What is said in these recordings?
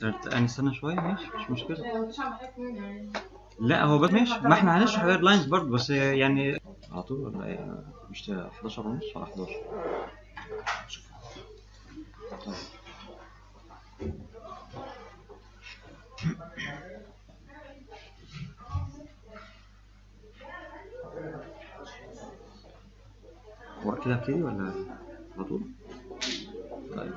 انا استنى شويه ماشي مش مشكله لو مش عم حكي منه يعني لا هو بس ماشي ما احنا هنشرح جايد لاينز برضه بس يعني على طول ولا ايه مش 11 ونص ولا 11 شوف. طيب. هو كده ابتدي ولا على طول؟ طيب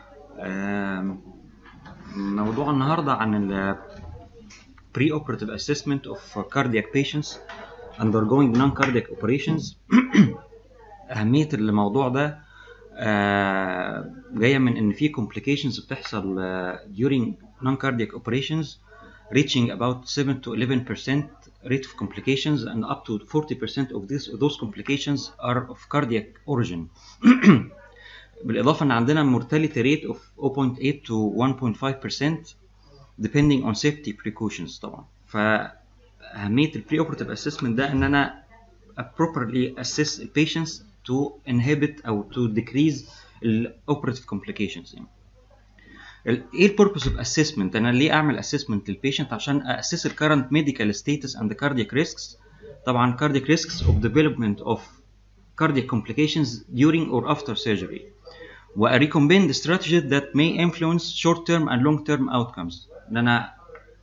آم، موضوع النهارده عن ال pre-operative assessment of cardiac patients undergoing non-cardiac operations أهمية الموضوع ده آه، جاية من إن في complications بتحصل آه، during non-cardiac operations reaching about 7 to 11% rate of complications and up to 40% of this, those complications are of cardiac origin. بالإضافة إن عندنا mortality rate of 0.8 to 1.5% depending on safety precautions طبعا فأهمية ال preoperative assessment ده إن أنا properly assess the patients to inhibit أو to decrease ال operative complications يعني. ال- ايه ال purpose of assessment انا ليه اعمل assessment للبيشنت عشان assess ال current medical status and the cardiac risks طبعا cardiac risks of development of cardiac complications during or after surgery و recommend strategies that may influence short term and long term outcomes ان انا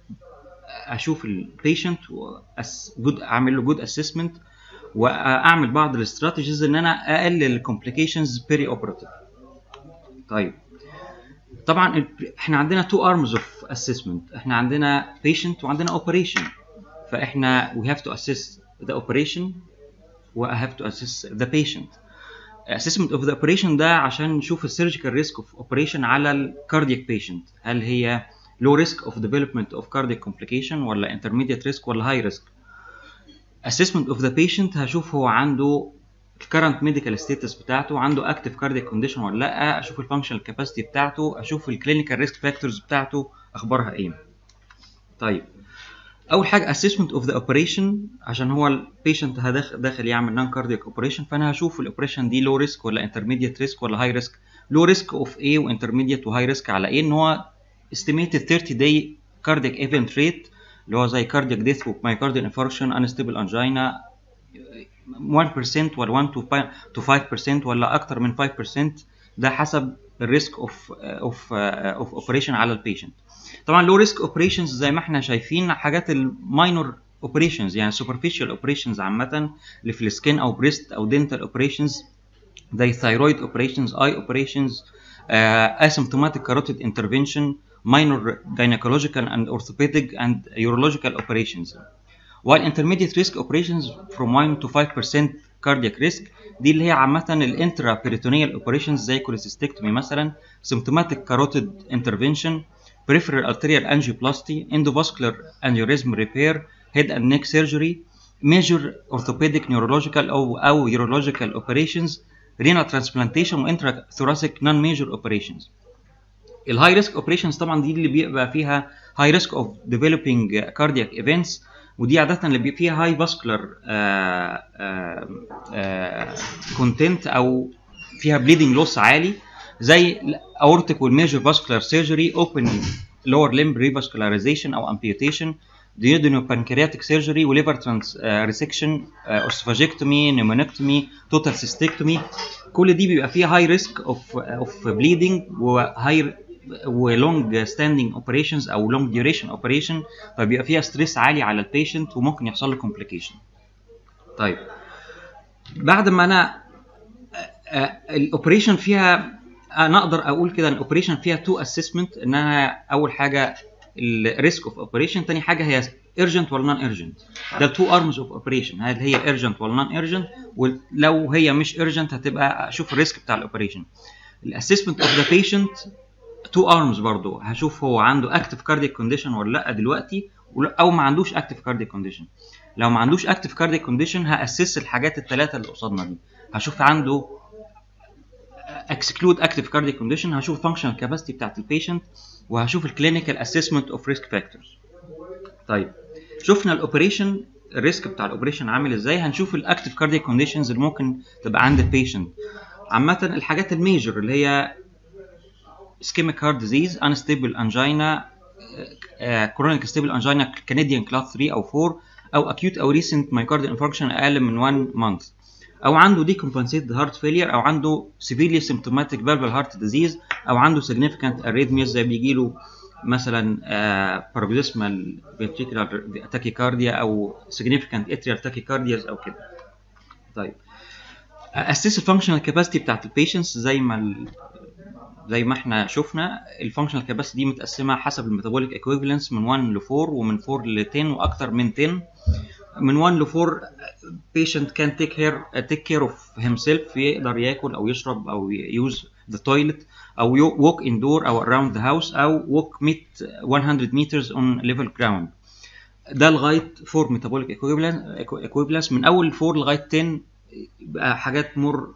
اشوف البيشنت جود اعمل له جود اسسمنت واعمل بعض الاستراتيجيز ان انا اقلل الكومبليكيشنز بيري اوبراتيف طيب طبعا ال- احنا عندنا تو ارمز اوف اسسمنت احنا عندنا patient وعندنا اوبريشن فاحنا we have to assess the operation و I have to assess the patient assessment of the operation ده عشان نشوف السيرجيكال ريسك اوف اوبريشن على الكاردياك بيشنت هل هي low risk of development of cardiac complication ولا intermediate risk ولا high risk assessment of the patient هشوف هو عنده current medical status بتاعته عنده active cardiac condition ولا لا اشوف الفانكشنال capacity بتاعته اشوف الكلينيكال ريسك فاكتورز بتاعته اخبارها ايه طيب اول حاجه assessment of the operation عشان هو البيشنت داخل يعمل نون كاردياك اوبريشن فانا هشوف الاوبريشن دي لو ريسك ولا intermediate ريسك ولا هاي ريسك لو ريسك اوف ايه وانترميديت وهاي ريسك على ايه ان هو estimated 30 day cardiac event rate اللي هو زي cardiac death with myocardial infarction unstable angina 1% ولا 1 to 5 to 5% ولا اكتر من 5% ده حسب الريسك اوف اوف اوف اوبريشن على البيشنت طبعا لو ريسك اوبريشنز زي ما احنا شايفين حاجات الماينور اوبريشنز يعني سوبرفيشال اوبريشنز عامه اللي في السكين او بريست او دنتال اوبريشنز زي ثايرويد اوبريشنز اي اوبريشنز اسيمتوماتيك كاروتيد انترفنشن minor gynecological and orthopedic and urological operations while intermediate risk operations from 1 to 5% cardiac risk دي اللي هي عامة الانترا peritoneal operations زي cholecystectomy مثلا symptomatic carotid intervention peripheral arterial angioplasty endovascular aneurysm repair head and neck surgery major orthopedic neurological أو أو urological operations renal transplantation و intrathoracic non-major operations الهاي ريسك اوبريشنز طبعا دي اللي بيبقى فيها هاي ريسك اوف ديفلوبينج كاردياك ايفنتس ودي عاده اللي بيبقى فيها هاي فاسكولار كونتنت او فيها بليدنج لوس عالي زي اورتيك والميجر فاسكولار سيرجري اوبن لور ليمب ريفاسكولاريزيشن او امبيوتيشن ديودينو بانكرياتيك سيرجري وليفر ترانس ريسكشن اوسفاجيكتومي نيمونكتومي توتال سيستكتومي كل دي بيبقى فيها هاي ريسك اوف اوف بليدنج وهاي ولونج ستاندينج اوبريشنز او لونج ديوريشن اوبريشن فبيبقى فيها ستريس عالي على البيشنت وممكن يحصل له كومبليكيشن طيب بعد ما انا الاوبريشن فيها انا اقدر اقول كده الاوبريشن فيها تو اسسمنت انها اول حاجه الريسك اوف اوبريشن تاني حاجه هي urgent ولا نون urgent ده التو ارمز اوف اوبريشن هل هي urgent ولا نون urgent ولو هي مش urgent هتبقى اشوف الريسك بتاع الاوبريشن الاسسمنت اوف ذا بيشنت تو ارمز برضو هشوف هو عنده اكتف كاردياك كونديشن ولا لا دلوقتي او ما عندوش اكتف كاردياك كونديشن لو ما عندوش اكتف كاردياك كونديشن هاسس الحاجات الثلاثه اللي قصادنا دي هشوف عنده اكسكلود اكتف كاردياك كونديشن هشوف فانكشنال كاباسيتي بتاعت البيشنت وهشوف الكلينيكال اسسمنت اوف ريسك فاكتورز طيب شفنا الاوبريشن الريسك بتاع الاوبريشن عامل ازاي هنشوف الاكتف كاردياك كونديشنز اللي ممكن تبقى عند البيشنت عامه الحاجات الميجر اللي هي ischemic heart disease unstable angina chronic stable angina Canadian class 3 او 4 او acute او recent myocardial infarction اقل من 1 month او عنده decompensated heart failure او عنده severely symptomatic valvular heart disease او عنده significant arrhythmias زي بيجي له مثلا uh, paroxysmal ventricular tachycardia او significant atrial tachycardias او كده طيب اسس الفانكشنال كاباسيتي بتاعت البيشنتس زي ما ال... زي ما احنا شفنا الفانكشنال كاباسيتي دي متقسمه حسب الميتابوليك ايكويفالنس من 1 ل 4 ومن 4 ل 10 واكتر من 10 من 1 ل 4 patient can take care take care of himself يقدر ياكل او يشرب او use the toilet او walk indoor او around the house او walk 100 meters on level ground ده لغايه 4 metabolic equivalence من اول 4 لغايه 10 بقى حاجات مور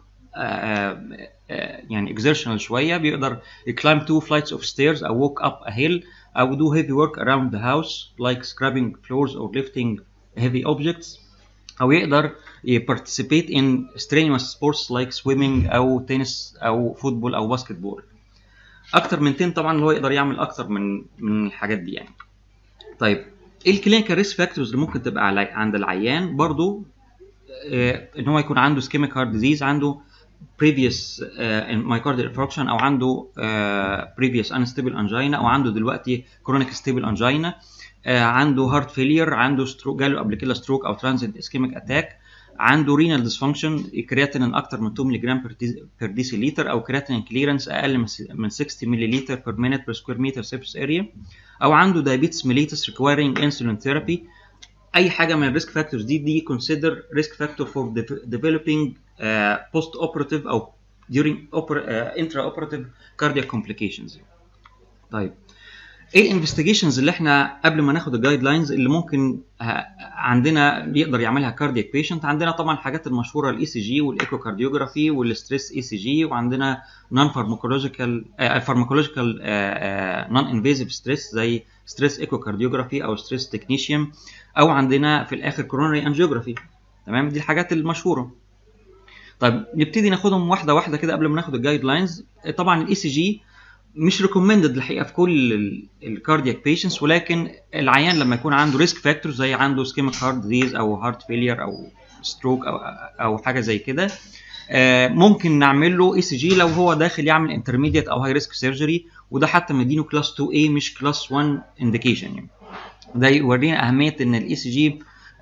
يعني exertional شويه بيقدر climb two flights of stairs او walk up a hill او do heavy work around the house like scrubbing floors or lifting heavy objects او يقدر participate in strenuous sports like swimming او تنس او فوتبول او باسكت بول اكتر من 10 طبعا اللي هو يقدر يعمل اكتر من من الحاجات دي يعني طيب ايه الكلينيكال ريسك فاكتورز اللي ممكن تبقى عند العيان برضو ان هو يكون عنده ischemic heart disease عنده previous uh, myocardial infarction او عنده uh, previous unstable angina او عنده دلوقتي chronic stable angina uh, عنده heart failure عنده stroke جاله قبل كده stroke او transient ischemic attack عنده renal dysfunction كرياتينين اكتر من 2 ملغ per deciliter او كرياتينين كليرنس اقل من 60 ملل per minute per square meter surface area او عنده diabetes mellitus requiring insulin therapy اي حاجه من الريسك فاكتورز دي دي كونسيدر ريسك فاكتور فور ديفلوبينج بوست اوبراتيف او during انترا اوبراتيف كاردياك كومبليكيشنز طيب ايه الانفستيجيشنز اللي احنا قبل ما ناخد الجايد لاينز اللي ممكن عندنا يقدر يعملها كاردياك بيشنت عندنا طبعا الحاجات المشهوره الاي سي جي والايكو كارديوجرافي والستريس اي سي جي وعندنا نون فارماكولوجيكال فارماكولوجيكال نون انفيزيف ستريس زي ستريس ايكو كارديوجرافي او ستريس تكنيشيوم او عندنا في الاخر كورونري انجيوجرافي تمام دي الحاجات المشهوره طيب نبتدي ناخدهم واحده واحده كده قبل ما ناخد الجايد لاينز طبعا الاي سي جي مش ريكومندد الحقيقه في كل الكاردياك بيشنتس ولكن العيان لما يكون عنده ريسك فاكتور زي عنده سكيميك هارت ديزيز او هارت فيلير او ستروك او او حاجه زي كده ممكن نعمل له اي سي جي لو هو داخل يعمل انترميديت او هاي ريسك سيرجري وده حتى مدينه كلاس 2 a مش كلاس 1 انديكيشن يعني ده يورينا اهميه ان الاي سي جي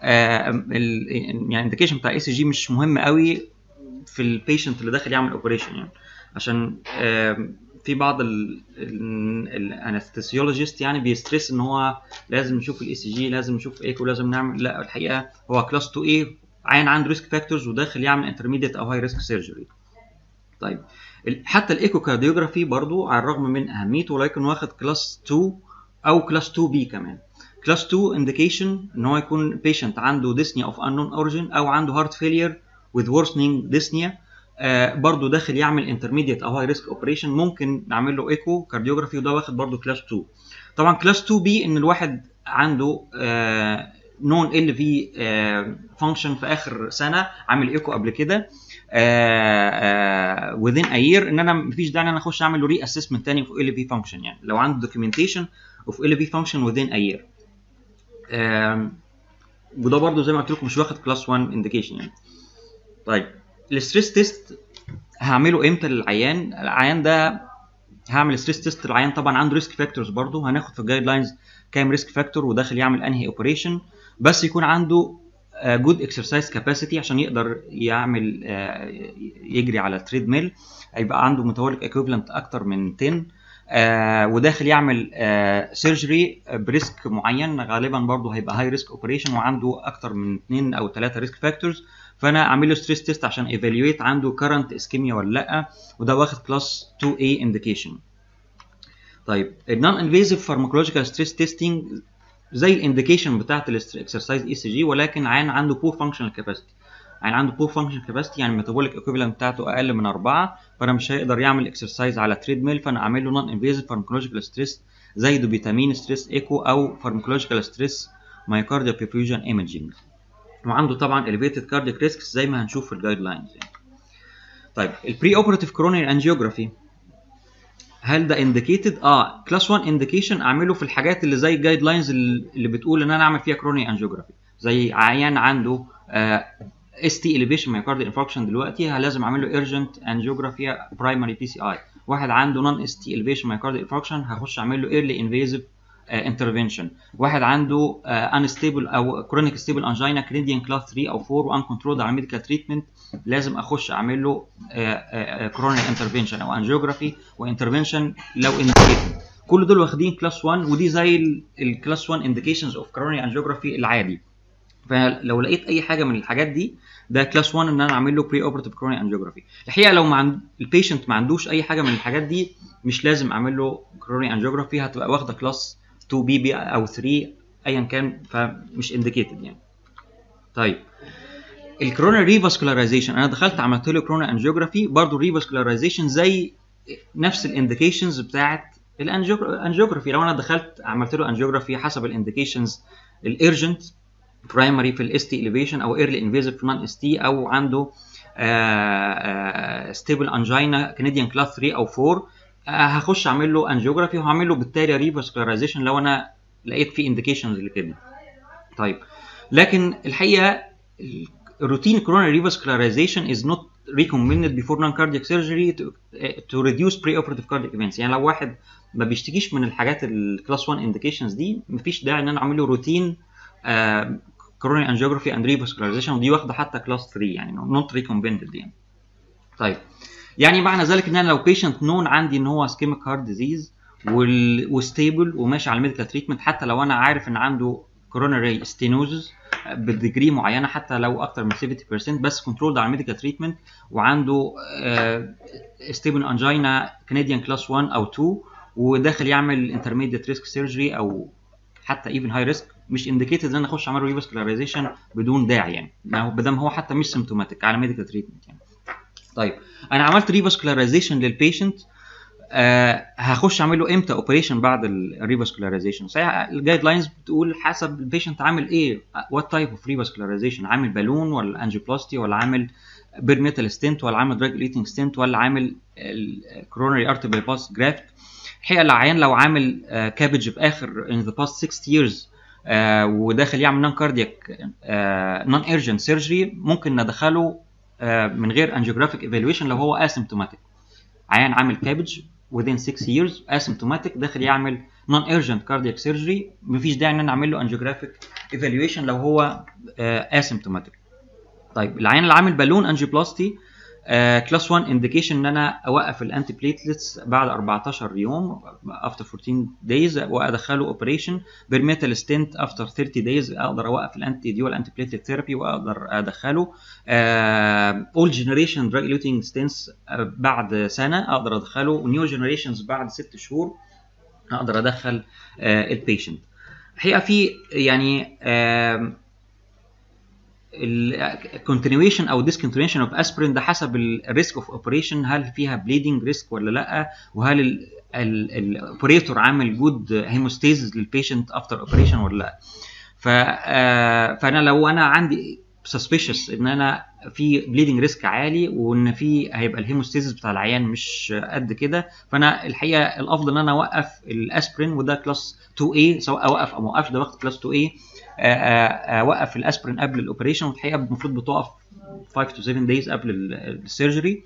يعني الانديكيشن بتاع الاي سي جي مش مهم قوي في البيشنت اللي داخل يعمل اوبريشن يعني عشان في بعض الانستيسيولوجيست يعني بيستريس ان هو لازم نشوف الاي سي جي لازم نشوف ايكو لازم نعمل لا الحقيقه هو كلاس 2 a عين عنده ريسك فاكتورز وداخل يعمل انترميديت او هاي ريسك سيرجري طيب حتى الايكو كارديوجرافي برضو على الرغم من اهميته ولكن واخد كلاس 2 او كلاس 2 بي كمان كلاس 2 انديكيشن ان هو يكون بيشنت عنده ديسنيا اوف unknown اوريجين او عنده هارت فيلير with worsening dyspnea آه برضه داخل يعمل انترميديت او هاي ريسك اوبريشن ممكن نعمل له ايكو كارديوجرافي وده واخد برضه كلاس 2 طبعا كلاس 2 بي ان الواحد عنده نون ال في فانكشن في اخر سنه عامل ايكو قبل كده within a year ان انا مفيش داعي ان انا اخش اعمل له ري اسسمنت تاني في ال في فانكشن يعني لو عنده دوكيومنتيشن اوف ال في فانكشن within a year وده برضه زي ما قلت لكم مش واخد كلاس 1 انديكيشن يعني طيب الستريس تيست هعمله امتى للعيان العيان ده هعمل ستريس تيست للعيان طبعا عنده ريسك فاكتورز برضه هناخد في الجايد لاينز كام ريسك فاكتور وداخل يعمل انهي اوبريشن بس يكون عنده جود اكسرسايز كاباسيتي عشان يقدر يعمل uh, يجري على التريد ميل هيبقى عنده ميتابوليك ايكويفالنت اكتر من 10 آه وداخل يعمل آه سيرجري بريسك معين غالبا برضه هيبقى هاي ريسك اوبريشن وعنده اكتر من 2 او 3 ريسك فاكتورز فانا اعمل له ستريس تيست عشان ايفالويت عنده كرنت اسكيميا ولا لا وده واخد كلاس 2 a انديكيشن طيب النون انفيزيف فارماكولوجيكال ستريس تيستنج زي الانديكيشن بتاعت الاكسرسايز اي سي جي ولكن عين عنده بور فانكشنال كاباسيتي يعني عنده بور فانكشن كاباسيتي يعني الميتابوليك ايكويفالنت بتاعته اقل من 4 فانا مش هيقدر يعمل اكسرسايز على تريد ميل فانا اعمل له نون انفيزيف فارماكولوجيكال ستريس زي دوبيتامين ستريس ايكو او فارماكولوجيكال ستريس مايوكارديا بيفيوجن ايمجينج وعنده طبعا elevated cardiac risks زي ما هنشوف في الجايد لاينز يعني. طيب البري اوبراتيف كورونري انجيوجرافي هل ده انديكيتد اه كلاس 1 انديكيشن اعمله في الحاجات اللي زي الجايد لاينز اللي بتقول ان انا اعمل فيها كروني انجيوجرافي زي عيان عنده اس تي اليفيشن مايوكارديال انفاركشن دلوقتي لازم اعمل له ايرجنت انجيوجرافي برايمري بي سي اي واحد عنده نون اس تي اليفيشن مايوكارديال انفاركشن هخش اعمل له ايرلي انفيزيف انترفنشن واحد عنده انستيبل او كرونيك ستيبل انجينا كريديان كلاس 3 او 4 وان كنترول على ميديكال تريتمنت لازم اخش اعمل له كرونيك انترفنشن او انجيوجرافي وانترفنشن لو انديكيتد كل دول واخدين كلاس 1 ودي زي الكلاس 1 انديكيشنز اوف كروني انجيوجرافي العادي فلو لقيت اي حاجه من الحاجات دي ده كلاس 1 ان انا اعمل له بري اوبرتيف كروني انجيوجرافي الحقيقه لو ما عند البيشنت ما عندوش اي حاجه من الحاجات دي مش لازم اعمل له كروني انجيوجرافي هتبقى واخده كلاس 2 بي بي او 3 ايا كان فمش انديكيتد يعني طيب الكورونا ريفاسكولاريزيشن انا دخلت عملت له كورونا انجيوجرافي برضه ريفاسكولاريزيشن زي نفس الانديكيشنز بتاعت الانجيوجرافي لو انا دخلت عملت له انجيوجرافي حسب الانديكيشنز الارجنت برايمري في الاس تي اليفيشن او ايرلي انفيزيف في نون اس تي او عنده ستيبل انجينا كنديان كلاس 3 او 4 هخش اعمل له انجيوجرافي وهعمل له بالتالي ريفاسكولاريزيشن لو انا لقيت فيه انديكيشنز لكده طيب لكن الحقيقه الروتين coronary revascularization is not recommended before non-cardiac surgery to, to reduce pre-operative cardiac events يعني لو واحد ما بيشتكيش من الحاجات الكلاس 1 indications دي مفيش داعي ان انا اعمل له روتين coronary angiography and revascularization ودي واخده حتى كلاس 3 يعني not recommended يعني طيب يعني معنى ذلك ان انا لو patient نون عندي ان هو ischemic heart disease وستيبل وماشي على الميديكال تريتمنت حتى لو انا عارف ان عنده coronary stenosis بديجري معينه حتى لو اكتر من 70% بس كنترول على الميديكال تريتمنت وعنده ستيبل انجينا كنديان كلاس 1 او 2 وداخل يعمل انترميديت ريسك سيرجري او حتى ايفن هاي ريسك مش انديكيتد ان انا اخش اعمل ريفاسكولاريزيشن بدون داعي يعني ما دام هو حتى مش سيمتوماتيك على ميديكال تريتمنت يعني طيب انا عملت ريفاسكولاريزيشن للبيشنت آه هخش اعمل له امتى اوبريشن بعد الريفاسكولاريزيشن صحيح الجايد لاينز بتقول حسب البيشنت عامل ايه وات تايب اوف ريفاسكولاريزيشن عامل بالون ولا انجيوبلاستي ولا عامل بير ميتال ستنت ولا عامل دراج ليتنج ستنت ولا عامل الكورونري ارتي باي باس جرافت الحقيقه العيان لو عامل آه كابج في اخر ان ذا باست 6 years آه وداخل يعمل نون كاردياك نون ايرجنت سيرجري ممكن ندخله من غير انجيوجرافيك ايفالويشن لو هو اسيمتوماتيك عيان عامل كابج within 6 years asymptomatic داخل يعمل non urgent cardiac surgery مفيش داعي ان انا اعمل له angiographic evaluation لو هو uh, asymptomatic طيب العيان اللي عامل بالون انجيوبلاستي كلاس 1 انديكيشن ان انا اوقف الانتي بليتلتس بعد 14 يوم افتر 14 دايز وادخله اوبريشن بيرميتال ستنت افتر 30 دايز اقدر اوقف الانتي ديول انتي بليتلت ثيرابي واقدر ادخله اول جنريشن دراج لوتنج ستنس بعد سنه اقدر ادخله ونيو جنريشنز بعد 6 شهور اقدر ادخل البيشنت الحقيقه في يعني الكونتينيويشن او ديسكونتينيوشن اوف اسبرين ده حسب الريسك اوف اوبريشن هل فيها بليدنج ريسك ولا لا وهل الاوبريتور عامل جود هيموستيزز للبيشنت افتر اوبريشن ولا لا ف فانا لو انا عندي سسبيشس ان انا في بليدنج ريسك عالي وان في هيبقى الهيموستيزس بتاع العيان مش قد كده فانا الحقيقه الافضل ان انا اوقف الاسبرين وده كلاس 2 a سواء اوقف او ما اوقفش ده وقت كلاس 2 a اوقف الاسبرين قبل الاوبريشن والحقيقه المفروض بتقف 5 to 7 days قبل السيرجري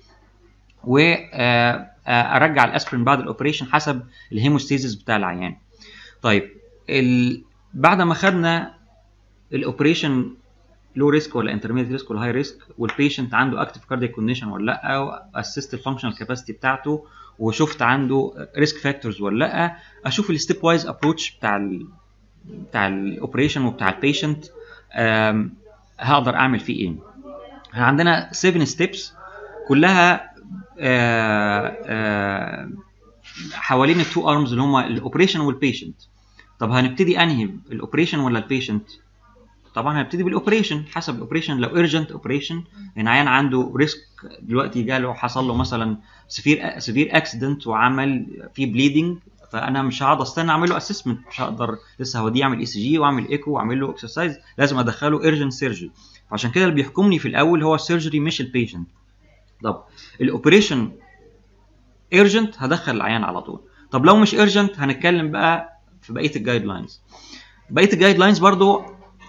وارجع الاسبرين بعد الاوبريشن حسب الهيموستيزس بتاع العيان طيب ال... بعد ما خدنا الاوبريشن لو ريسك ولا انترميديت ريسك ولا هاي ريسك والبيشنت عنده اكتف كاردياك كونديشن ولا لا واسست الفانكشنال كاباسيتي بتاعته وشفت عنده ريسك فاكتورز ولا لا اشوف الستيب وايز ابروتش بتاع ال بتاع الاوبريشن وبتاع البيشنت هقدر اعمل فيه ايه عندنا 7 ستيبس كلها آآ آآ حوالين التو ارمز اللي هما الاوبريشن والبيشنت طب هنبتدي انهي الاوبريشن ولا البيشنت طبعا هنبتدي بالاوبريشن حسب الاوبريشن لو ايرجنت اوبريشن يعني عيان عنده ريسك دلوقتي جاله حصل له مثلا سفير سفير اكسيدنت وعمل فيه بليدنج فانا مش هقعد استنى اعمل له اسسمنت مش هقدر لسه هوديه يعمل اي سي جي واعمل ايكو واعمل له اكسرسايز لازم ادخله ايرجنت سيرجري فعشان كده اللي بيحكمني في الاول هو السيرجري مش البيشنت طب الاوبريشن ايرجنت هدخل العيان على طول طب لو مش ايرجنت هنتكلم بقى في بقيه الجايد لاينز بقيه الجايد لاينز برضو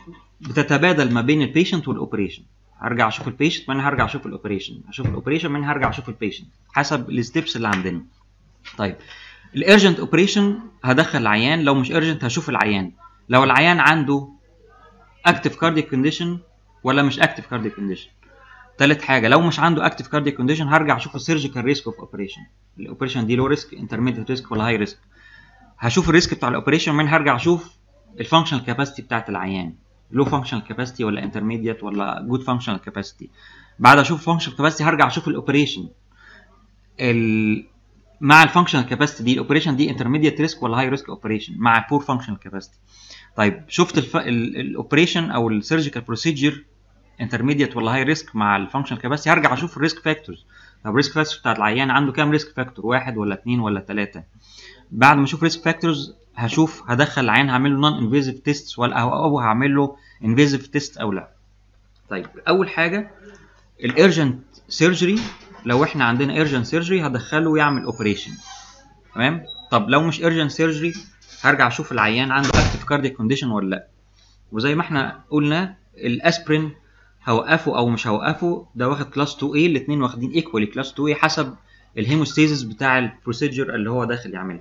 بتتبادل ما بين البيشنت والاوبريشن هرجع اشوف البيشنت من هرجع اشوف الاوبريشن اشوف الاوبريشن من هرجع اشوف البيشنت حسب الستبس اللي عندنا طيب الارجنت اوبريشن هدخل العيان لو مش ارجنت هشوف العيان لو العيان عنده اكتف كاردياك كونديشن ولا مش اكتف كاردياك كونديشن تالت حاجه لو مش عنده اكتف كاردياك كونديشن هرجع اشوف السيرجيكال ريسك اوف اوبريشن الاوبريشن دي لو ريسك انترميديت ريسك ولا هاي ريسك هشوف الريسك بتاع الاوبريشن من هرجع اشوف الفانكشنال كاباسيتي بتاعت العيان لو فانكشنال كاباسيتي ولا انترميديت ولا جود فانكشنال كاباسيتي بعد اشوف فانكشنال كاباسيتي هرجع اشوف الاوبريشن ال... مع الفانكشنال كاباسيتي دي الاوبريشن دي انترميديت ريسك ولا هاي ريسك اوبريشن مع بور فانكشنال كاباسيتي طيب شفت الف... الاوبريشن او السيرجيكال بروسيجر انترميديت ولا هاي ريسك مع الفانكشنال كاباسيتي هرجع اشوف الريسك فاكتورز طب الريسك فاكتورز بتاعت العيان عنده كام ريسك فاكتور واحد ولا اثنين ولا ثلاثه بعد ما اشوف ريسك فاكتورز هشوف هدخل العيان هعمل له نون انفيزيف تيست ولا او, أو هعمل له انفيزيف تيست او لا طيب اول حاجه الارجنت سيرجري لو احنا عندنا ايرجنت سيرجري هدخله يعمل اوبريشن تمام طب لو مش ايرجنت سيرجري هرجع اشوف العيان عنده اكتف كاردياك كونديشن ولا لا وزي ما احنا قلنا الاسبرين هوقفه او مش هوقفه ده واخد كلاس 2 a الاثنين واخدين ايكوالي كلاس 2 a حسب الهيموستيزيس بتاع البروسيجر اللي هو داخل يعملها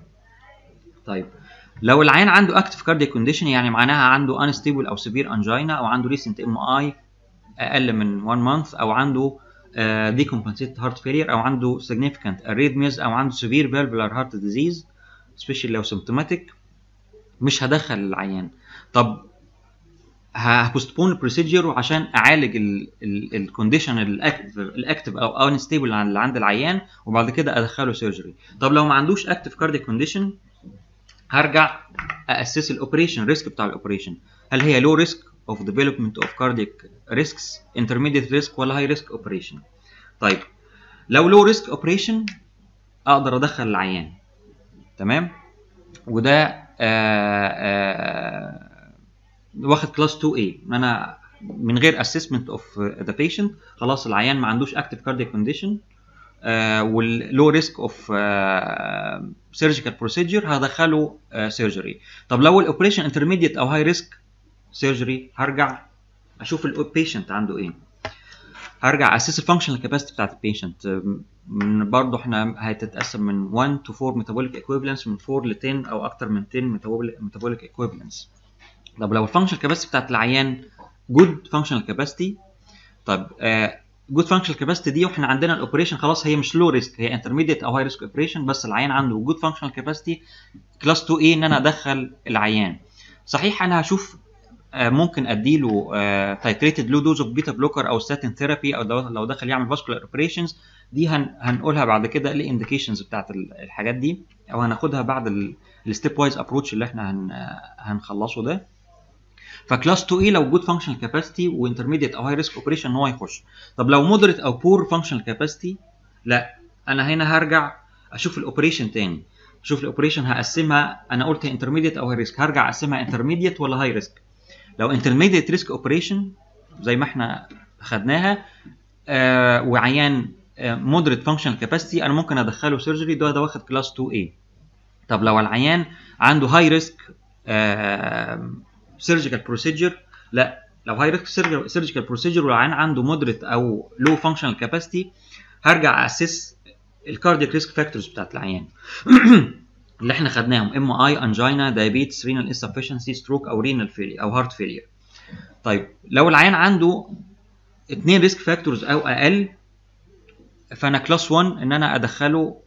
طيب لو العيان عنده اكتف كاردياك كونديشن يعني معناها عنده انستيبل او سيفير انجينا او عنده ريسنت ام اي اقل من 1 مانث او عنده ديكومبنسيت هارت فيلير او عنده significant arrhythmias او عنده severe valvular heart disease especially لو symptomatic مش هدخل العيان طب هبوستبون البروسيجر عشان اعالج الكونديشن الاكتف او انستيبل اللي عند العيان وبعد كده ادخله سيرجري طب لو ما عندوش اكتف كاردياك كونديشن هرجع اسس الاوبريشن ريسك بتاع الاوبريشن هل هي لو ريسك of development of cardiac risks intermediate risk ولا high risk operation طيب لو low risk operation اقدر ادخل العيان تمام وده آآ آآ واخد كلاس 2A ان انا من غير assessment of the patient خلاص العيان ما عندوش active cardiac condition واللو ريسك اوف سيرجيكال بروسيجر هدخله سيرجري طب لو الاوبريشن انترميديت او هاي ريسك سيرجري هرجع اشوف البيشنت عنده ايه هرجع اسس الفانكشنال كاباسيتي بتاعت البيشنت برضه احنا هتتقسم من 1 to 4 ميتابوليك ايكويفالنس من 4 ل 10 او اكتر من 10 ميتابوليك ايكويفالنس طب لو الفانكشنال كاباسيتي بتاعت العيان جود فانكشنال كاباسيتي طب جود فانكشنال كاباسيتي دي واحنا عندنا الاوبريشن خلاص هي مش لو ريسك هي انترميديت او هاي ريسك اوبريشن بس العيان عنده جود فانكشنال كاباسيتي كلاس 2 a ان انا ادخل العيان صحيح انا هشوف ممكن اديله تايتريتد لو دوز اوف بيتا بلوكر او ستاتين ثيرابي او لو دخل يعمل فاسكولار اوبريشنز دي هن هنقولها بعد كده ايه الانديكيشنز بتاعت الحاجات دي او هناخدها بعد الستيب وايز ابروتش اللي احنا هن هنخلصه ده فكلاس 2 اي لو جود فانكشنال كاباسيتي وانترميديت او هاي ريسك اوبريشن ان هو يخش طب لو مودريت او بور فانكشنال كاباسيتي لا انا هنا هرجع اشوف الاوبريشن تاني اشوف الاوبريشن هقسمها انا قلت انترميديت او هاي ريسك هرجع اقسمها انترميديت ولا هاي ريسك لو انترميديت ريسك اوبريشن زي ما احنا خدناها آه وعيان مودريت فانكشنال كاباسيتي انا ممكن ادخله سيرجري ده ده واخد كلاس 2 a طب لو العيان عنده هاي ريسك سيرجيكال بروسيجر لا لو هاي ريسك سيرجيكال بروسيجر والعيان عنده مودريت او لو فانكشنال كاباسيتي هرجع اسس الكاردياك ريسك فاكتورز بتاعت العيان اللي احنا خدناهم ام اي انجينا دايابيتس رينال انسفشنسي ستروك او رينال فيلير او هارت فيلير طيب لو العيان عنده اثنين ريسك فاكتورز او اقل فانا كلاس 1 ان انا ادخله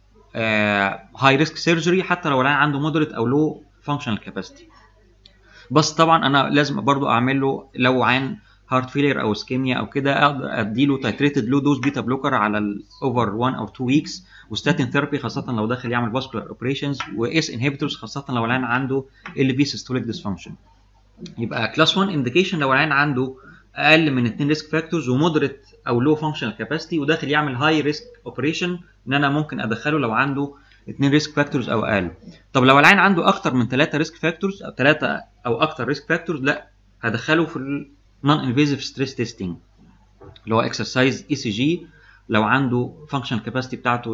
هاي ريسك سيرجري حتى لو العيان عنده مودريت او لو فانكشنال كاباسيتي بس طبعا انا لازم برضو اعمل له لو عين هارت فيلير او اسكيميا او كده اقدر اديله تايتريتد لو دوز بيتا بلوكر على الاوفر 1 او 2 ويكس وستاتين ثيرابي خاصه لو داخل يعمل فاسكولار اوبريشنز واس انهبيتورز خاصه لو العين عنده ال في سيستوليك ديسفانكشن يبقى كلاس 1 انديكيشن لو العين عنده اقل من 2 ريسك فاكتورز ومودريت او لو فانكشنال كاباسيتي وداخل يعمل هاي ريسك اوبريشن ان انا ممكن ادخله لو عنده 2 ريسك فاكتورز او اقل طب لو العين عنده اكتر من 3 ريسك فاكتورز او 3 او اكتر ريسك فاكتورز لا هدخله في النون انفيزيف ستريس تيستنج اللي هو اكسرسايز اي سي جي لو عنده فانكشنال كاباسيتي بتاعته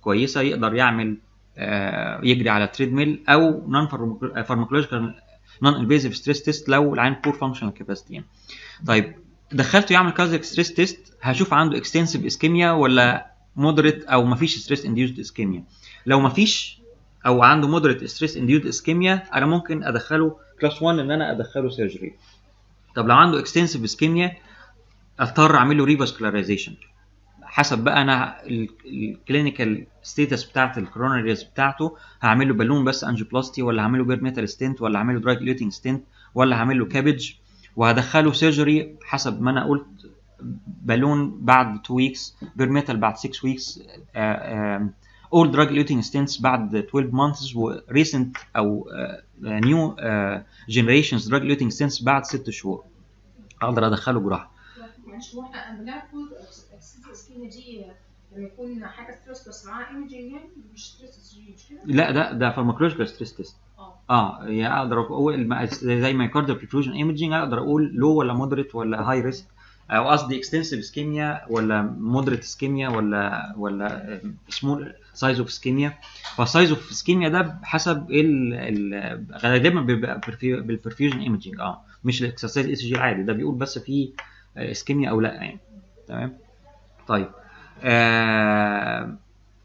كويسه يقدر يعمل آه، يجري على تريد ميل او نون فارماكولوجيكال نون انفيزيف ستريس تيست لو العين بور فانكشنال كاباسيتي طيب دخلته يعمل كاردياك ستريس تيست هشوف عنده اكستنسيف اسكيميا ولا مودريت او مفيش ستريس انديوزد اسكيميا لو مفيش او عنده مودريت ستريس انديوزد اسكيميا انا ممكن ادخله كلاس 1 ان انا ادخله سيرجري طب لو عنده اكستنسيف اسكيميا اضطر اعمل له ريفاسكولاريزيشن حسب بقى انا الكلينيكال ستيتس بتاعت الكوروناريز بتاعته هعمل له بالون بس انجيوبلاستي ولا هعمل له بير ميتال ستنت ولا هعمل له دراج ليوتنج ستنت ولا هعمل له كابج وهدخله سيرجري حسب ما انا قلت بالون بعد 2 ويكس بير ميتال بعد 6 ويكس اول دراج ليوتنج ستنتس بعد 12 مانثس وريسنت او نيو جنريشنز دراج ليوتنج ستنتس بعد 6 شهور اقدر ادخله جراحه معلش هو احنا بناخد السكينه دي لما يكون حاجه ستريس بس معاها ايمجنج يعني مش ستريس مش كده؟ لا ده ده فارماكولوجيكال ستريس تيست اه اه يعني اقدر اقول ما- زي مايكارديال بريفيوجن ايمجنج اقدر اقول لو ولا مودريت ولا هاي ريسك او قصدي اكستنسيف اسكيميا ولا مودريت اسكيميا ولا ولا سمول سايز اوف اسكيميا فالسايز اوف اسكيميا ده حسب ال ال غالبا بيبقى بالبرفيوجن ايمجنج اه مش الاكسرسايز اي سي جي العادي ده بيقول بس في اسكيميا او لا يعني تمام طيب آه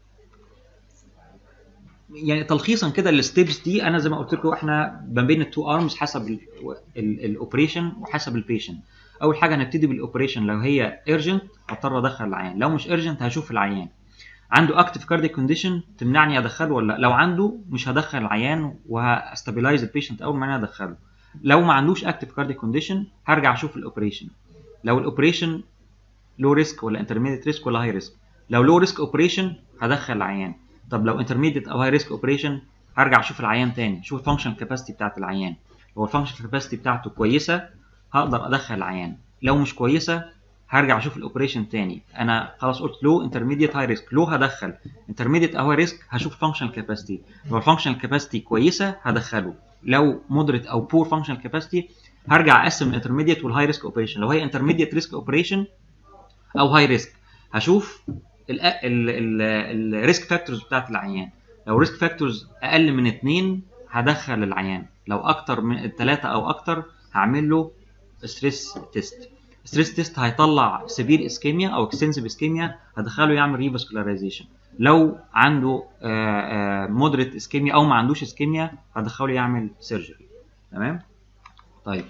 يعني تلخيصا كده الستيبس دي انا زي ما قلت لكم احنا ما بين التو ارمز حسب الاوبريشن وحسب البيشنت اول حاجه هنبتدي بالاوبريشن لو هي ايرجنت هضطر ادخل العيان لو مش ايرجنت هشوف العيان عنده اكتف كاردياك كونديشن تمنعني ادخله ولا لا لو عنده مش هدخل العيان وهستابلايز البيشنت اول ما انا ادخله لو ما عندوش اكتف كاردياك كونديشن هرجع اشوف الاوبريشن لو الاوبريشن لو ريسك ولا انترميديت ريسك ولا هاي ريسك لو لو ريسك اوبريشن هدخل العيان طب لو انترميديت او هاي ريسك اوبريشن هرجع اشوف العيان تاني اشوف الفانكشن كاباسيتي بتاعت العيان لو الفانكشن كاباسيتي بتاعته كويسه هقدر ادخل العيان لو مش كويسه هرجع اشوف الاوبريشن تاني انا خلاص قلت لو انترميديت هاي ريسك لو هدخل انترميديت او هاي ريسك هشوف فانكشن كاباسيتي لو الفانكشن كاباسيتي كويسه هدخله لو مودريت او بور فانكشن كاباسيتي هرجع اقسم الانترميديت والهاي ريسك اوبريشن لو هي انترميديت ريسك اوبريشن او هاي ريسك هشوف الريسك فاكتورز بتاعت العيان لو ريسك فاكتورز اقل من اتنين هدخل العيان لو اكتر من ثلاثة او اكتر هعمل له ستريس تيست ستريس تيست هيطلع سيفير اسكيميا او اكستنسيف اسكيميا هدخله يعمل ريفاسكولاريزيشن لو عنده مودريت اسكيميا او ما عندوش اسكيميا هدخله يعمل سيرجري تمام طيب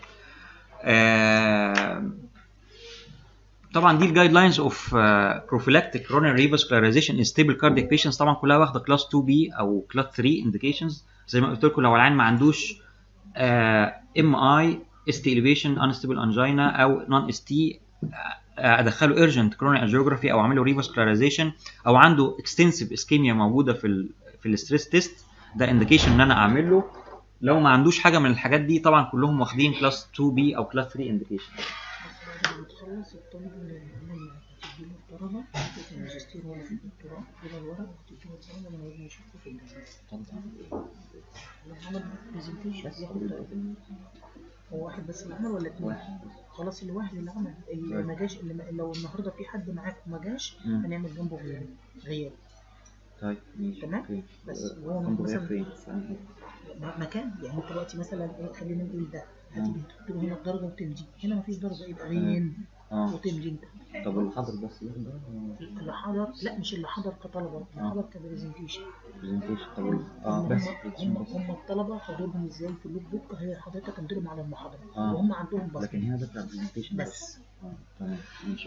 آه طبعا دي الجايد لاينز اوف بروفيلاكتيك كوروناري ريفاسكولاريزيشن ان ستيبل كاردياك بيشنتس طبعا كلها واخده كلاس 2 بي او كلاس 3 انديكيشنز زي ما قلت لكم لو العيان ما عندوش ام اي اس تي اليفيشن انستبل انجينا او نون اس تي ادخله ايرجنت كوروناري انجيوجرافي او اعمل له ريفاسكولاريزيشن او عنده اكستنسيف اسكيميا موجوده في ال في الستريس تيست ده انديكيشن ان انا اعمل له لو ما عندوش حاجه من الحاجات دي طبعا كلهم واخدين كلاس 2 بي او كلاس 3 انديكيشن بتخلص الطالب اللي لما تديله الطلبة في الماجستير ولا في الدكتوراه كده الورق وتديله الطلبة لما يجي يشوفه في الجامعة. لو عمل برزنتيشن هو واحد بس اللي عمل ولا اتنين؟ خلاص اللي واحد اللي عمل اللي ما جاش اللي ما لو النهارده في حد معاك وما جاش مم. هنعمل جنبه غياب غياب طيب ماشي تمام؟ اوكي بس هو كنت مثلا فين؟ م- مكان يعني انت دلوقتي مثلا ايه خلينا نقول ده هتيجي تحط له هنا الدرجه وتمضي هنا مفيش درجه يبقى غين اه وتمضي انت طب الحاضر بس يحضر اللي حضر لا مش اللي حضر كطلبه اللي آه. حضر كبرزنتيشن برزنتيشن طب ال- اه هم بس هم هم الطلبه حضورهم ازاي في اللوك بوك هي حضرتك مديرهم على المحاضره آه. وهم عندهم بس لكن هنا ده بتاع برزنتيشن بس اه تمام ماشي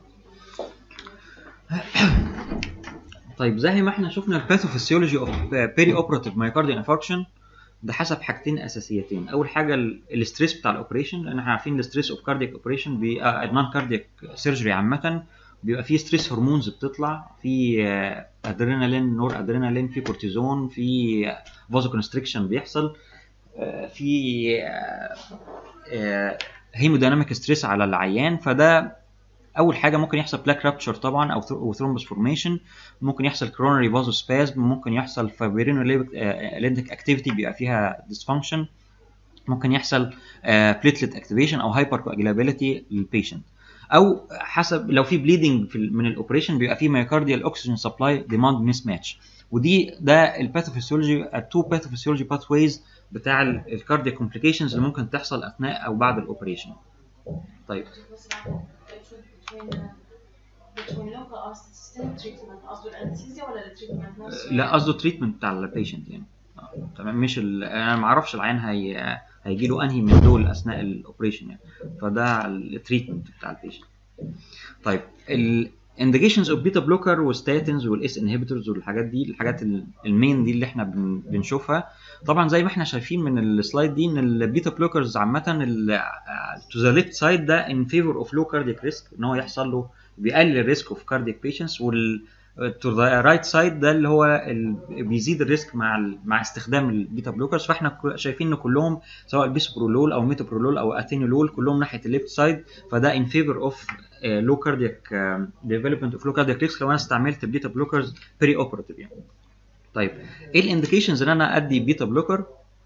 طيب زي ما احنا شفنا الباثوفيسيولوجي اوف بيري اوبراتيف مايكارديال انفاركشن ده حسب حاجتين اساسيتين اول حاجه ال- الاستريس بتاع الاوبريشن لان احنا عارفين الاستريس اوف كاردياك اوبريشن النون كاردياك سيرجري عامه بيبقى فيه ستريس هرمونز بتطلع في ادرينالين نور ادرينالين في كورتيزون في فازو كونستريكشن بيحصل آه، في هيموديناميك ستريس على العيان فده اول حاجه ممكن يحصل بلاك رابتشر طبعا او ثرومبس فورميشن ممكن يحصل كرونري فازو سبازم ممكن يحصل فايبرينوليتيك اكتيفيتي بيبقى فيها ديسفانكشن ممكن يحصل بليتلت اكتيفيشن او هايبر كواجلابيلتي للبيشنت او حسب لو في بليدنج في ال- من الاوبريشن بيبقى في مايوكارديال اوكسجين سبلاي ديماند ميس ماتش ودي ده الباثوفيسيولوجي التو باثوفيسيولوجي باثويز بتاع الكاردياك كومبليكيشنز اللي ممكن تحصل اثناء او بعد الاوبريشن طيب بس between between local or systemic treatment قصده الانستيزيا ولا التريتمنت نفسه؟ لا قصده تريتمنت بتاع البيشنت يعني آه، تمام مش ال... انا ما اعرفش العيان هي هيجي له انهي من دول اثناء الاوبريشن يعني فده التريتمنت بتاع البيشنت طيب الانديكيشنز اوف بيتا بلوكر والستاتنز والاس انهبيتورز والحاجات دي الحاجات ال- المين دي اللي احنا بن... بنشوفها طبعا زي ما احنا شايفين من السلايد دي ان البيتا بلوكرز عامه تو ذا ليفت سايد ده ان فيفور اوف لو كاردياك ريسك ان هو يحصل له بيقلل الريسك اوف كاردياك بيشنتس وال تو ذا رايت سايد ده اللي هو ال... بيزيد الريسك مع ال... مع استخدام البيتا بلوكرز فاحنا ك- شايفين ان كلهم سواء البيسوبرولول او ميتوبرولول او اثينولول كلهم ناحيه الليفت سايد فده ان فيفور اوف لو كاردياك ديفلوبمنت اوف لو كاردياك ريسك لو انا استعملت بيتا بلوكرز بري اوبراتيف يعني طيب ايه الانديكيشنز ان انا ادي بيتا بلوكر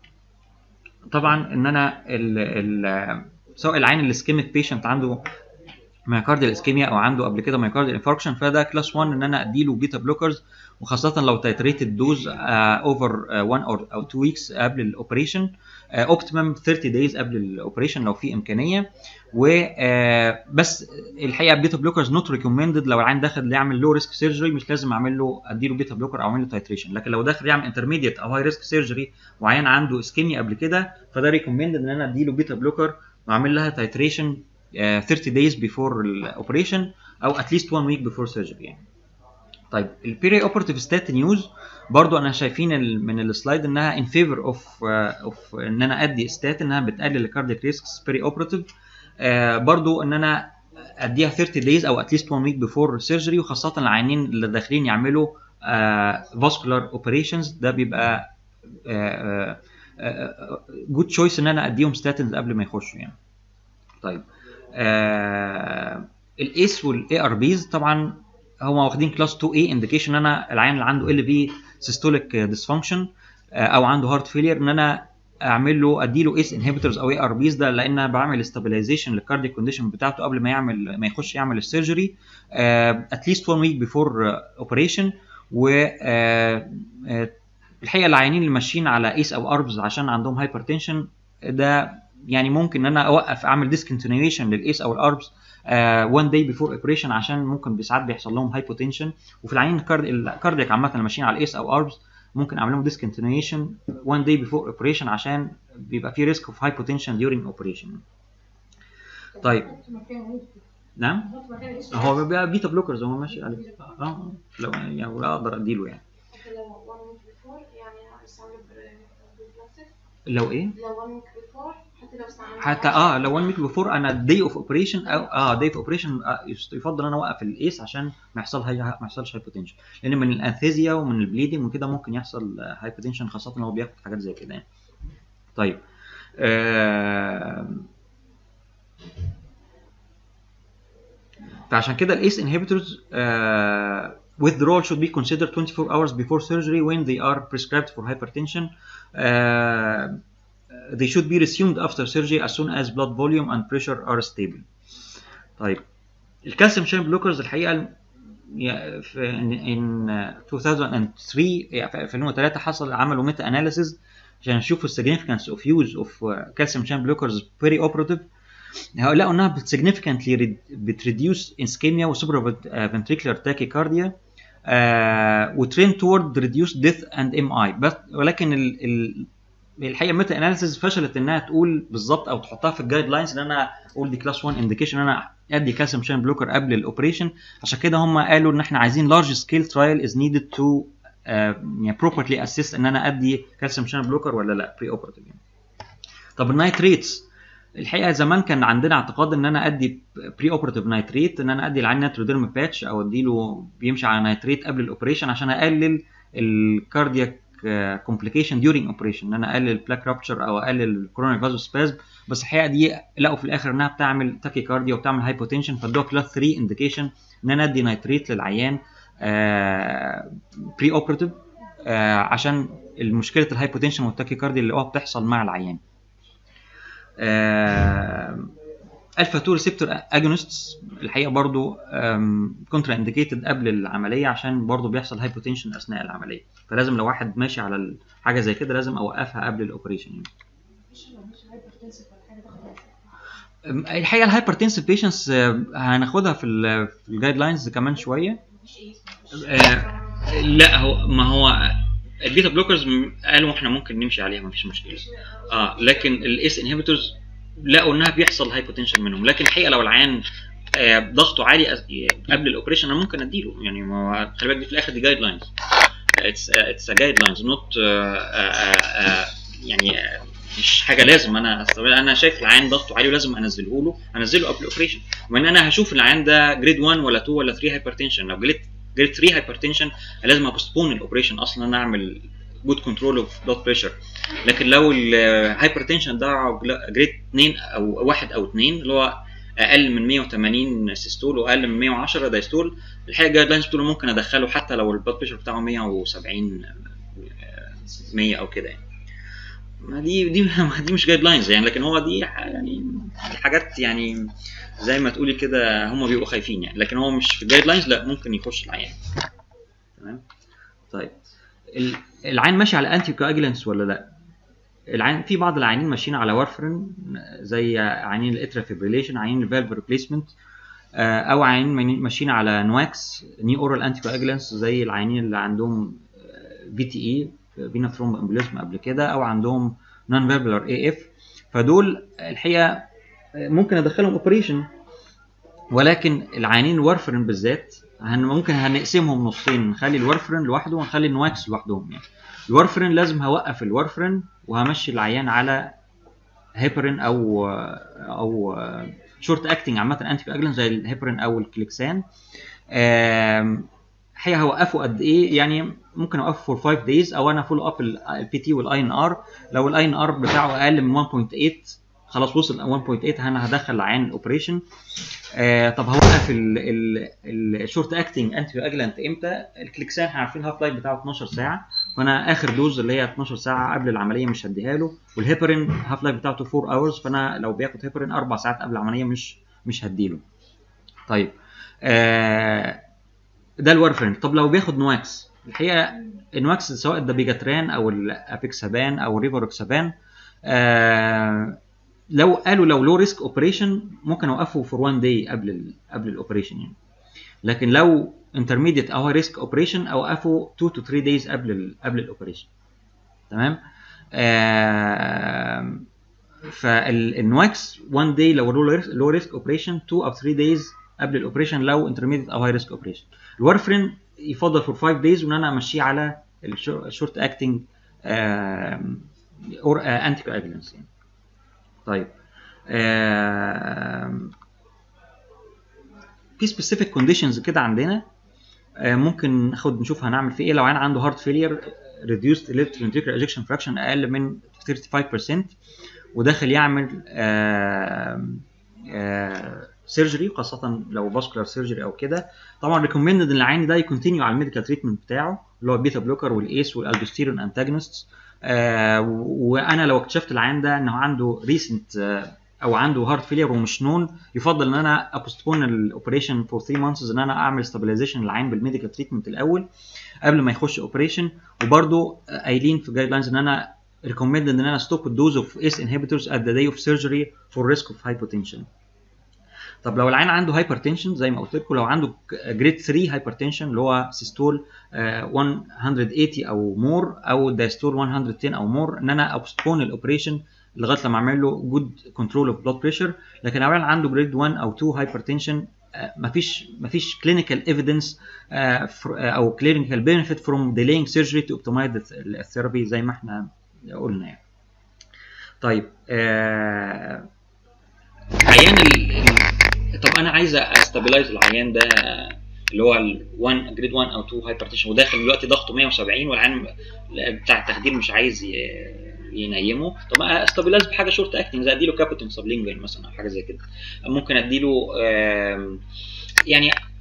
طبعا ان انا ال ال سواء العين الاسكيميك بيشنت عنده مايكارديال اسكيميا او عنده قبل كده مايكارديال انفاركشن فده كلاس 1 ان انا اديله بيتا بلوكرز وخاصه لو تايتريتد دوز اوفر 1 او 2 ويكس قبل الاوبريشن اوبتيمم 30 دايز قبل الاوبريشن لو في امكانيه و آه، بس الحقيقه بيتا بلوكرز نوت ريكومندد لو العين داخل يعمل لو ريسك سيرجري مش لازم اعمل له اديله بيتا بلوكر او اعمل له تايتريشن لكن لو داخل يعمل انترميديت او هاي ريسك سيرجري وعيان عنده اسكيميا قبل كده فده ريكومندد ان انا اديله بيتا بلوكر واعمل لها تايتريشن 30 days before الاوبريشن او at least one week before surgery يعني طيب البيري اوبرتيف ستاتين يوز برضو انا شايفين ال- من السلايد انها ان فيفور اوف اوف ان انا ادي ستات انها بتقلل الكاردياك ريسكس بيري اوبرتيف برضو ان انا اديها 30 days او at least one week before surgery وخاصه العيانين اللي داخلين يعملوا فاسكولار اوبريشنز ده بيبقى جود تشويس ان انا اديهم ستاتنز قبل ما يخشوا يعني طيب آه الايس والاي ار بيز طبعا هم واخدين كلاس 2 اي انديكيشن ان انا العيان اللي عنده ال في سيستوليك ديسفانكشن او عنده هارت فيلير ان انا اعمل له ادي له ايس انهبيتورز او اي ار بيز ده لان انا بعمل استابيلايزيشن للكاردياك كونديشن بتاعته قبل ما يعمل ما يخش يعمل السيرجري اتليست 1 ويك بيفور اوبريشن و آه، آه، الحقيقه العيانين اللي ماشيين على ايس او اربز عشان عندهم هايبرتنشن ده يعني ممكن ان انا اوقف اعمل ديسكونتينيويشن للايس او الاربز وان داي بيفور اوبريشن عشان ممكن ساعات بيحصل لهم هايبوتنشن وفي العيانين الكارد- الكاردياك عامه اللي ماشيين على الايس او اربز ممكن اعمل لهم ديسكونتينيويشن وان داي بيفور اوبريشن عشان بيبقى في ريسك اوف هايبوتنشن ديورينج اوبريشن طيب نعم هو بيبقى بيتا بلوكرز هو ماشي عليه اه آه. لو يعني اقدر اديله يعني حتى لو one week before يعني استعمل بروفلاكتيك لو ايه لو one week before حتى لو استعمل حتى اه لو 1 ويك بيفور انا داي اوف اوبريشن او اه داي اوف اوبريشن يفضل انا اوقف الايس عشان ما يحصل هاي ما يحصلش هايبوتنشن لان من الانثيزيا ومن البليدنج وكده ممكن يحصل هايبوتنشن خاصه لو بياخد حاجات زي كده يعني طيب آه فعشان كده الايس انهبيتورز withdrawal should be considered 24 hours before surgery when they are prescribed for hypertension. Uh, they should be resumed after surgery as soon as blood volume and pressure are stable. طيب الكالسيوم شين بلوكرز الحقيقه يا- في in, in 2003 يعني في 2003 حصل عملوا ميتا اناليسيز عشان يشوفوا السيجنفكانس اوف يوز اوف كالسيوم شين بلوكرز بري اوبراتيف لقوا انها بتسيجنفكانتلي بتريديوس اسكيميا وسوبر فنتريكولار تاكيكارديا وترين تورد ريديوس ديث اند ام اي بس ولكن ال ال الحقيقه الميتا اناليسيز فشلت انها تقول بالظبط او تحطها في الجايد لاينز ان انا اقول دي كلاس 1 انديكيشن ان انا ادي كالسيوم شين بلوكر قبل الاوبريشن عشان كده هم قالوا ان احنا عايزين لارج سكيل ترايل از نيدد تو يعني بروبرلي اسيست ان انا ادي كالسيوم شين بلوكر ولا لا بري اوبراتيف يعني. طب النايتريتس الحقيقه زمان كان عندنا اعتقاد ان انا ادي بري اوبراتيف نايتريت ان انا ادي العين ناتروديرم باتش او اديله بيمشي على نايتريت قبل الاوبريشن عشان اقلل الكاردياك كومبليكيشن ديورينج اوبريشن ان انا اقلل البلاك رابتشر او اقلل الكوروناري فازو سبازم بس الحقيقه دي لقوا في الاخر انها بتعمل تاكي كارديا وبتعمل هايبوتنشن فادوها كلاس 3 انديكيشن ان انا ادي نايتريت للعيان بري اوبراتيف عشان المشكله الهايبوتنشن والتاكي كارديا اللي هو بتحصل مع العيان آه، الفا 2 ريسبتور اجونستس الحقيقه برضو كونترا انديكيتد قبل العمليه عشان برضو بيحصل هايبوتنشن اثناء العمليه فلازم لو واحد ماشي على ال- حاجه زي كده لازم اوقفها قبل الاوبريشن يعني. مش لو مش هايبرتنسف ولا حاجه تاخد أم، الحقيقه الهايبرتنسيف بيشنتس هناخدها في ال في الجايد لاينز كمان شويه مفيش ايه مفيش آه، لا هو ما هو البيتا بلوكرز م- قالوا احنا ممكن نمشي عليها ما فيش مشكله اه لكن الاس انهبيتورز لقوا انها بيحصل هايبوتنشن منهم لكن الحقيقه لو العيان آه، ضغطه عالي أس- قبل الاوبريشن انا ممكن اديله يعني ما هو خلي بالك دي في الاخر دي جايد لاينز اتس اتس جايد لاينز نوت يعني آه، مش حاجه لازم انا أستغل- انا شايف العيان ضغطه عالي ولازم انزله له انزله قبل الاوبريشن وان انا هشوف العيان ده جريد 1 ولا 2 ولا 3 هايبرتنشن لو جريد جريد 3 هايبرتنشن لازم ابوستبون الاوبريشن اصلا انا اعمل جود كنترول اوف بلاد بريشر لكن لو الهايبرتنشن ده جريد 2 او 1 او 2 اللي هو اقل من 180 سيستول واقل من 110 دايستول الحقيقه الجايد لاينز بتقول ممكن ادخله حتى لو البلاد بريشر بتاعه 170 آه، 100 او كده يعني ما دي دي دي مش جايد لاينز يعني لكن هو دي ح- يعني دي حاجات يعني زي ما تقولي كده هم بيبقوا خايفين يعني لكن هو مش في الجايد لاينز لا ممكن يخش العيان تمام طيب ال- العين ماشي على انتي كواجلانس ولا لا العين في بعض العيانين ماشيين على وارفرين زي عيانين الاترا فيبريليشن عيانين الفالف ريبليسمنت او عيانين ماشيين على نواكس ني اورال انتي كواجلانس زي العيانين اللي عندهم في تي اي فينا ثرومب امبوليزم قبل كده او عندهم نون فالفولار اي اف فدول الحقيقه ممكن ادخلهم اوبريشن ولكن العيانين الوارفرين بالذات هن ممكن هنقسمهم نصين نخلي الوارفرين لوحده ونخلي النواكس لوحدهم يعني الوارفرين لازم هوقف الوارفرين وهمشي العيان على هيبرين او او شورت اكتنج عامه انتي كواجلانت زي الهيبرين او الكليكسان آم، الحقيقه هوقفه قد ايه يعني ممكن اوقفه فور 5 دايز او انا فول اب البي تي والاي ان ار لو الاي ان ار بتاعه اقل من 1.8 خلاص وصل 1.8 انا هدخل العيان الاوبريشن آه طب هوقف الشورت اكتنج انتي اجلانت امتى الكليكسان احنا عارفين الهاف لايف بتاعه 12 ساعه فانا اخر دوز اللي هي 12 ساعه قبل العمليه مش هديها له والهيبرين هاف لايف بتاعته 4 اورز فانا لو بياخد هيبرين اربع ساعات قبل العمليه مش مش هديله طيب آه ده الورفرين طب لو بياخد نواكس الحقيقه النواكس سواء الدابيجاتران او الابيكسابان او الريفاروكسابان آه لو قالوا لو لو ريسك اوبريشن ممكن اوقفه فور 1 داي قبل ال قبل الاوبريشن يعني لكن لو انترميديت او ريسك اوبريشن اوقفه 2 تو 3 دايز قبل ال قبل الاوبريشن تمام آه فالنواكس 1 داي لو لو ريسك اوبريشن 2 او 3 دايز قبل الاوبريشن لو انترميديت او هاي ريسك اوبريشن الورفرين يفضل فور 5 دايز وان انا امشيه على الشورت اكتنج اور انتي كواجلانس يعني طيب آم، في سبيسيفيك كونديشنز كده عندنا آه، ممكن ناخد نشوف هنعمل فيه ايه لو عين عنده هارت فيلير ريديوست left ventricular ejection fraction اقل من 35% وداخل يعمل سيرجري خاصه لو فاسكولار سيرجري او كده طبعا ريكومندد ان العين ده يكونتينيو على الميديكال تريتمنت بتاعه اللي هو البيتا بلوكر والايس والالدوستيرون انتاجونست آه وانا لو اكتشفت العين ده انه عنده ريسنت آه او عنده هارت فيلير ومش نون يفضل ان انا ابوستبون الاوبريشن فور 3 مانثس ان انا اعمل ستابلايزيشن للعين بالميديكال تريتمنت الاول قبل ما يخش اوبريشن وبرده قايلين في جايد لاينز ان انا recommended ان انا stop الدوز اوف اس inhibitors at the day of surgery for risk of hypotension طب لو العين عنده هايبرتنشن زي ما قلت لكم لو عنده جريد 3 هايبرتنشن اللي هو سيستول 180 او مور او دايستول 110 او مور ان انا ابوستبون الاوبريشن لغايه لما اعمل له جود كنترول اوف بلاد بريشر لكن لو العين عنده جريد 1 او 2 هايبرتنشن مفيش مفيش كلينيكال ايفيدنس او كلينيكال بينفيت فروم delaying surgery to optimize الثيرابي زي ما احنا قلنا يعني. طيب آه عيان ال... ال... طب انا عايز استابلايز العيان ده اللي هو ال 1 جريد 1 او 2 هايبرتنشن وداخل دلوقتي ضغطه 170 والعيان بتاع التخدير مش عايز ي... ينيمه طب استابلايز بحاجه شورت اكتنج زي اديله كابوتين سبلينجوين مثلا او حاجه زي كده ممكن اديله يعني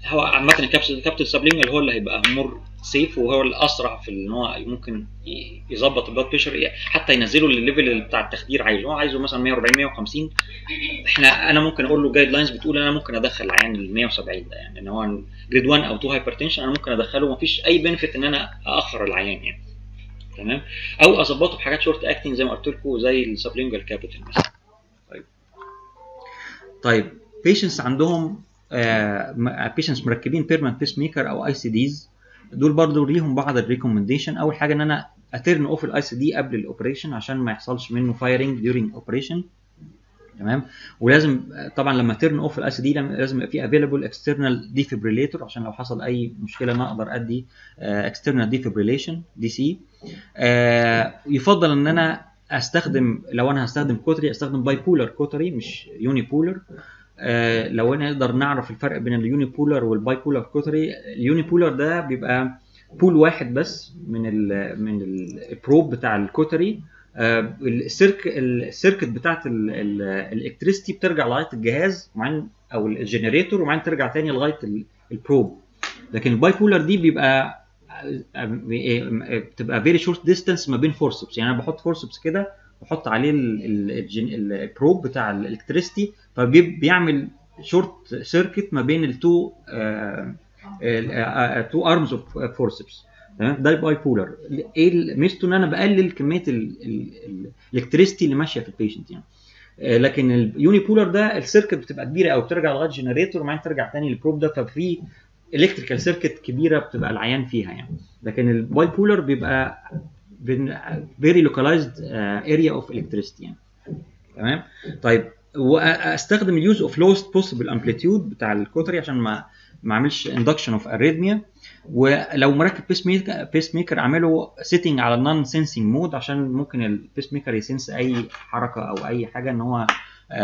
هو عامة الكابسول الكابتل سبلينجوال هو اللي هيبقى مور سيف وهو الاسرع في ان هو ممكن ي- يظبط البلاد بريشر حتى ينزله للليفل بتاع التخدير عايزه هو عايزه مثلا 140 150 احنا انا ممكن اقول له جايد لاينز بتقول انا ممكن ادخل العيان ال 170 ده يعني ان هو جريد 1 او 2 هايبرتنشن انا ممكن ادخله مفيش اي بنفيت ان انا اخر العيان يعني تمام او اظبطه بحاجات شورت اكتنج زي ما قلت لكم زي السبلينجوال كابيتال مثلا طيب طيب بيشنس عندهم بيشنس مركبين بيرمنت بيس ميكر او اي سي ديز دول برضو ليهم بعض الريكومنديشن اول حاجه ان انا اترن اوف الاي سي دي قبل الاوبريشن عشان ما يحصلش منه فايرنج ديورنج اوبريشن تمام ولازم طبعا لما ترن اوف الاي سي دي لازم يبقى في افيلبل اكسترنال ديفيبريليتور عشان لو حصل اي مشكله انا اقدر ادي اكسترنال ديفيبريليشن دي سي يفضل ان انا استخدم لو انا هستخدم كوتري استخدم باي بولر كوتري مش يوني بولر آه لو انا نقدر نعرف الفرق بين اليوني بولر والباي بولر كوتري اليوني بولر ده بيبقى بول واحد بس من ال من البروب بتاع الكوتري آه السيرك السيركت بتاعت الالكتريستي بترجع لغايه الجهاز وبعدين او الجنريتور وبعدين ترجع تاني لغايه البروب لكن الباي بولر دي بيبقى بتبقى فيري شورت ديستانس ما بين فورسبس يعني انا بحط فورسبس كده بحط عليه البروب بتاع الالكتريستي فبيعمل شورت سيركت ما بين التو تو ارمز اوف فورسبس تمام ده الباي بولر ايه ميزته ان انا بقلل كميه الالكتريستي اللي ماشيه في البيشنت يعني لكن اليوني بولر ده السيركت بتبقى كبيره قوي بترجع لغايه جنريتور وبعدين ترجع تاني للبروب ده ففي الكتريكال سيركت كبيره بتبقى العيان فيها يعني لكن الباي بولر بيبقى فيري لوكالايزد اريا اوف الكتريستي يعني تمام طيب واستخدم اليوز اوف لوست بوسيبل امبليتيود بتاع الكوتري عشان ما ما اعملش اندكشن اوف اريثميا ولو مركب بيس ميكر بيس ميكر اعمله سيتنج على النون سينسينج مود عشان ممكن البيس ميكر يسنس اي حركه او اي حاجه ان هو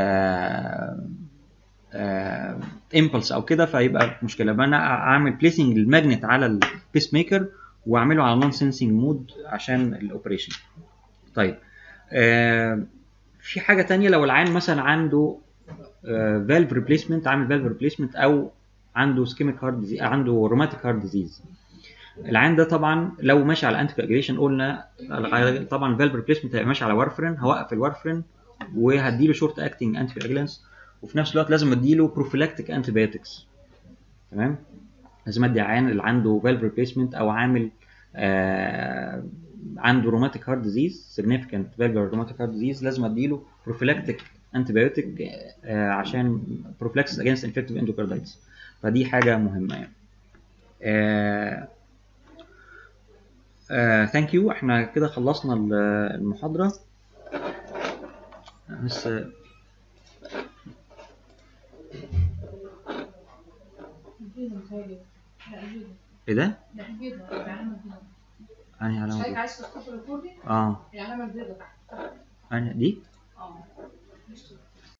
امبلس او كده فيبقى مشكله بقى انا اعمل بليسنج الماجنت على البيس ميكر واعمله على نون سينسينج مود عشان الاوبريشن طيب آه في حاجه تانية لو العيان مثلا عنده فالف ريبليسمنت عامل فالف ريبليسمنت او عنده سكيميك هارد ديزيز عنده روماتيك هارد ديزيز العيان ده طبعا لو ماشي على انتي كواجيليشن قلنا طبعا فالف ريبليسمنت هيبقى ماشي على وارفرين هوقف الوارفرين وهديله شورت اكتنج انتي كواجيلانس وفي نفس الوقت لازم اديله بروفيلاكتيك انتي بايوتكس تمام لازم ادي عيان اللي عنده فالف ريبليسمنت او عامل آه عنده روماتيك هارت ديزيز سيجنيفيكانت فالفولار روماتيك هارت ديزيز لازم اديله بروفيلاكتيك انتي بايوتيك آه عشان بروفلاكسس اجينست انفكتيف اندوكاردايتس فدي حاجه مهمه يعني آه آه ثانك يو احنا كده خلصنا المحاضره بس ايه ده؟ لا البيضة العلامة البيضة انهي علامه حضرتك دي؟ عايز تستوب الريكوردينج اه العلامة البيضة تحت انهي دي؟ اه